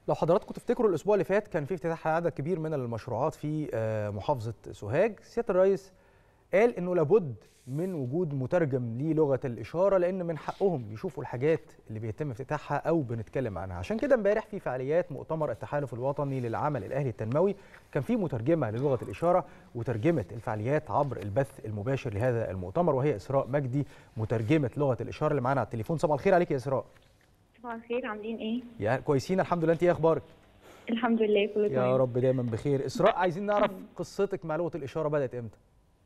لو حضراتكم تفتكروا الاسبوع اللي فات كان في افتتاح عدد كبير من المشروعات في محافظه سوهاج سياده الرئيس قال انه لابد من وجود مترجم للغه الاشاره لان من حقهم يشوفوا الحاجات اللي بيتم افتتاحها او بنتكلم عنها عشان كده امبارح في فعاليات مؤتمر التحالف الوطني للعمل الاهلي التنموي كان في مترجمه للغه الاشاره وترجمت الفعاليات عبر البث المباشر لهذا المؤتمر وهي اسراء مجدي مترجمه لغه الاشاره اللي معانا على التليفون صباح الخير عليك يا اسراء صباح الخير عاملين ايه يا كويسين الحمد لله انت ايه اخبارك الحمد لله كله تمام يا رب دايما بخير اسراء عايزين نعرف قصتك مع لغه الاشاره بدات امتى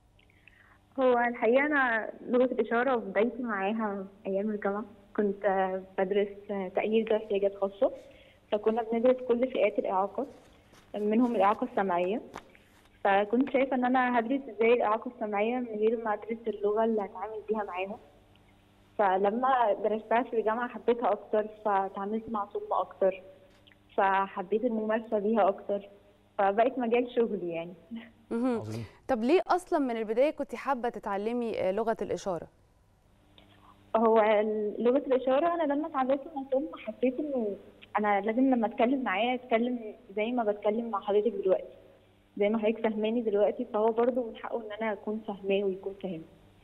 هو الحقيقه انا لغه الاشاره بدايتي معاها ايام الجامعه كنت بدرس تأهيل ذوي احتياجات خاصه فكنا بندرس كل فئات الاعاقه منهم الاعاقه السمعيه فكنت شايفه ان انا هدرس ازاي الاعاقه السمعيه من غير ما ادرس اللغه اللي هتعامل بيها معاهم فلما درستها في الجامعه حبيتها اكتر فتعاملت مع صم اكتر فحبيت الممارسه بيها اكتر فبقت مجال شغلي يعني عظيم طب ليه اصلا من البدايه كنت حابه تتعلمي لغه الاشاره هو لغه الاشاره انا لما اتعلمت مع صم حسيت انه انا لازم لما اتكلم معاه اتكلم زي ما بتكلم مع حضرتك دلوقتي زي ما حضرتك فاهماني دلوقتي فهو برضه من حقه ان انا اكون فاهماه ويكون فاهمني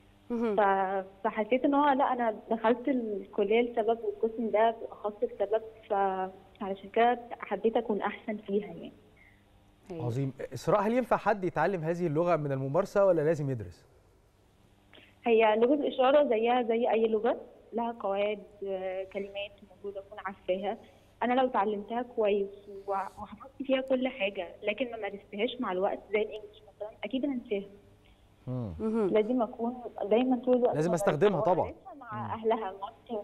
فحسيت ان هو لا انا دخلت الكليه لسبب والقسم ده بالاخص لسبب فعلشان كده حبيت اكون احسن فيها يعني عظيم اسراء هل ينفع حد يتعلم هذه اللغه من الممارسه ولا لازم يدرس هي لغه الاشاره زيها زي اي لغه لها قواعد كلمات المفروض اكون عارفاها انا لو اتعلمتها كويس وحفظت فيها كل حاجه لكن ما مارستهاش مع الوقت زي الانجليش مثلا اكيد هنساها لازم اكون دايما طول الوقت لازم استخدمها طبعا مع اهلها مع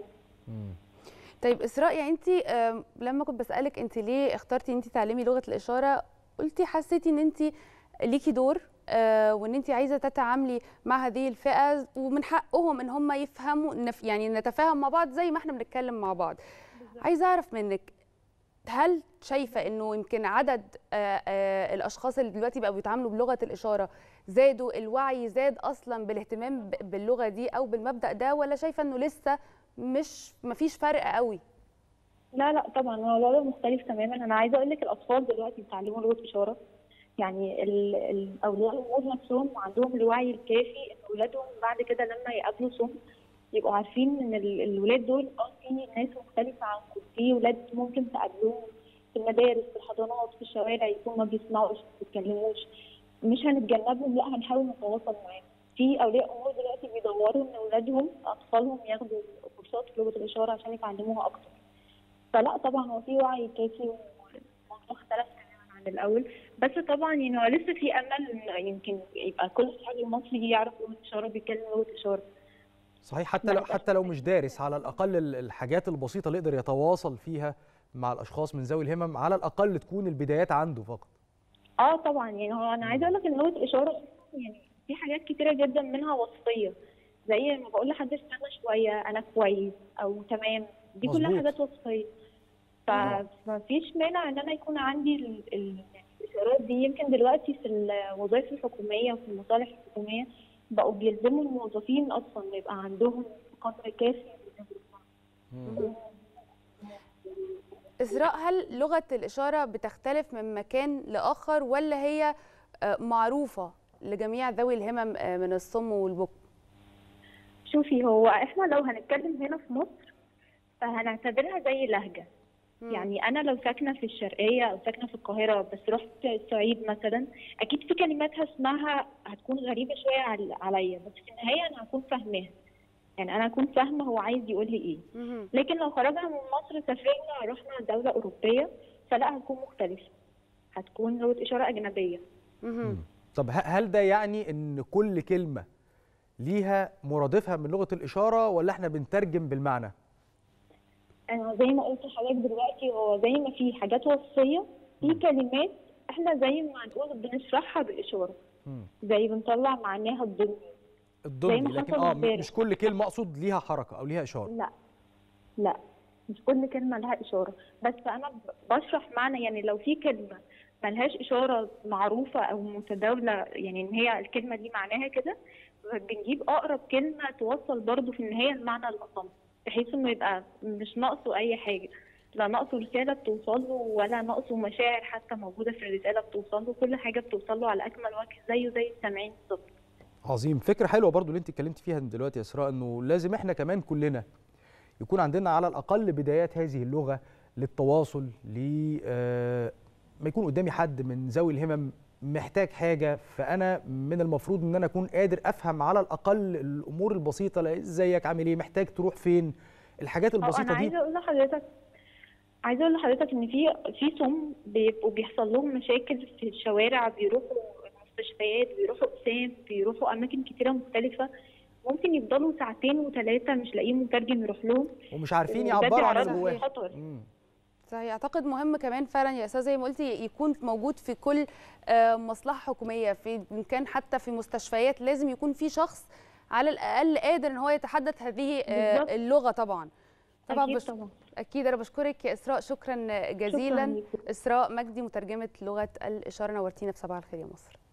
طيب اسراء يعني انت لما كنت بسالك انت ليه اخترتي ان انت تعلمي لغه الاشاره قلتي حسيتي ان انت ليكي دور وان انت عايزه تتعاملي مع هذه الفئه ومن حقهم ان هم يفهموا يعني نتفاهم مع بعض زي ما احنا بنتكلم مع بعض عايزه اعرف منك هل شايفه انه يمكن عدد الاشخاص اللي دلوقتي بقوا بيتعاملوا بلغه الاشاره زادوا الوعي زاد اصلا بالاهتمام باللغه دي او بالمبدا ده ولا شايفه انه لسه مش مفيش فرق قوي لا لا طبعا هو الوضع مختلف تماما انا عايزه اقول لك الاطفال دلوقتي بيتعلموا لغه اشاره يعني اولياء الامور نفسهم عندهم الوعي الكافي ان اولادهم بعد كده لما يقابلوا صم يبقوا عارفين ان الولاد دول اه في ناس مختلفه عنكم في ولاد ممكن تقابلوهم في المدارس في الحضانات في الشوارع يكونوا ما بيسمعوش ما بيتكلموش مش هنتجنبهم لا هنحاول نتواصل معاهم في اولياء امور دلوقتي بيدوروا ان اولادهم اطفالهم ياخدوا كورسات في لغه الاشاره عشان يتعلموها اكتر فلا طبعا هو في وعي كافي والموضوع اختلف تماما عن الاول بس طبعا يعني هو لسه في امل ان يمكن يبقى كل صحابي المصري يعرف لغه اشاره بيتكلم لغه اشاره صحيح حتى لو حتى لو مش دارس على الاقل الحاجات البسيطه اللي يقدر يتواصل فيها مع الاشخاص من ذوي الهمم على الاقل تكون البدايات عنده فقط اه طبعا يعني هو انا عايزه اقول لك ان لغه الاشاره يعني في حاجات كتيره جدا منها وصفيه زي ما بقول لحد استنى شويه انا كويس او تمام دي مظبوط. كلها حاجات وصفيه فمفيش مانع ان انا يكون عندي ال- ال- الاشارات دي يمكن دلوقتي في الوظائف الحكوميه وفي المصالح الحكوميه بقوا بيلزموا الموظفين اصلا يبقى عندهم قدر كافي من اللغة. اسراء هل لغه الاشاره بتختلف من مكان لاخر ولا هي معروفه لجميع ذوي الهمم من الصم والبكم شوفي هو احنا لو هنتكلم هنا في مصر فهنعتبرها زي لهجه مم. يعني انا لو ساكنه في الشرقيه او ساكنه في القاهره بس رحت الصعيد مثلا اكيد في كلمات هسمعها هتكون غريبه شويه عل- عليا بس في النهايه انا هكون فاهماها يعني انا هكون فاهمه هو عايز يقول لي ايه مهم. لكن لو خرجنا من مصر سافرنا رحنا دوله اوروبيه فلا هتكون مختلفه هتكون لغه اشاره اجنبيه مهم. طب ه- هل ده يعني ان كل كلمه ليها مرادفها من لغه الاشاره ولا احنا بنترجم بالمعنى انا زي ما قلت لحضرتك دلوقتي هو زي ما في حاجات وصفيه في كلمات احنا زي ما هنقول بنشرحها بالاشاره مم. زي بنطلع معناها الضمني الضمني ما لكن حصل اه امبارح. مش كل كلمه اقصد ليها حركه او ليها اشاره لا لا مش كل كلمه لها اشاره بس انا ب- بشرح معنى يعني لو في كلمه ملهاش اشاره معروفه او متداوله يعني ان هي الكلمه دي معناها كده بنجيب اقرب كلمه توصل برضو في النهايه المعنى الاصم بحيث انه يبقى مش ناقصه اي حاجه لا ناقصه رساله بتوصل له ولا ناقصه مشاعر حتى موجوده في الرساله بتوصل له كل حاجه بتوصل له على اكمل وجه زيه زي السامعين بالظبط عظيم فكره حلوه برضو اللي انت اتكلمت فيها دلوقتي يا اسراء انه لازم احنا كمان كلنا يكون عندنا على الاقل بدايات هذه اللغه للتواصل ل آه، ما يكون قدامي حد من ذوي الهمم محتاج حاجه فانا من المفروض ان انا اكون قادر افهم على الاقل الامور البسيطه لا، ازيك عامل ايه محتاج تروح فين الحاجات اه انا البسيطه دي عايزه اقول لحضرتك عايزه اقول لحضرتك ان في في صم بيبقوا بيحصل لهم مشاكل في الشوارع بيروحوا مستشفيات بيروحوا اقسام بيروحوا اماكن كتيره مختلفه ممكن يفضلوا ساعتين وثلاثه مش لاقيين مترجم يروح لهم ومش عارفين وده يعبروا عن بيعرضهم اللي جواهم للخطر مم. صحيح اعتقد مهم كمان فعلا يا استاذ زي ما قلتي يكون موجود في كل آه، مصلحه حكوميه في ان كان حتى في مستشفيات لازم يكون في شخص على الاقل قادر ان هو يتحدث هذه آه، بالظبط. اللغه طبعا طبعا اكيد بش... طبعا اكيد انا بشكرك يا اسراء شكرا جزيلا ليكي. اسراء مجدي مترجمه لغه الاشاره نورتينا في صباح الخير يا مصر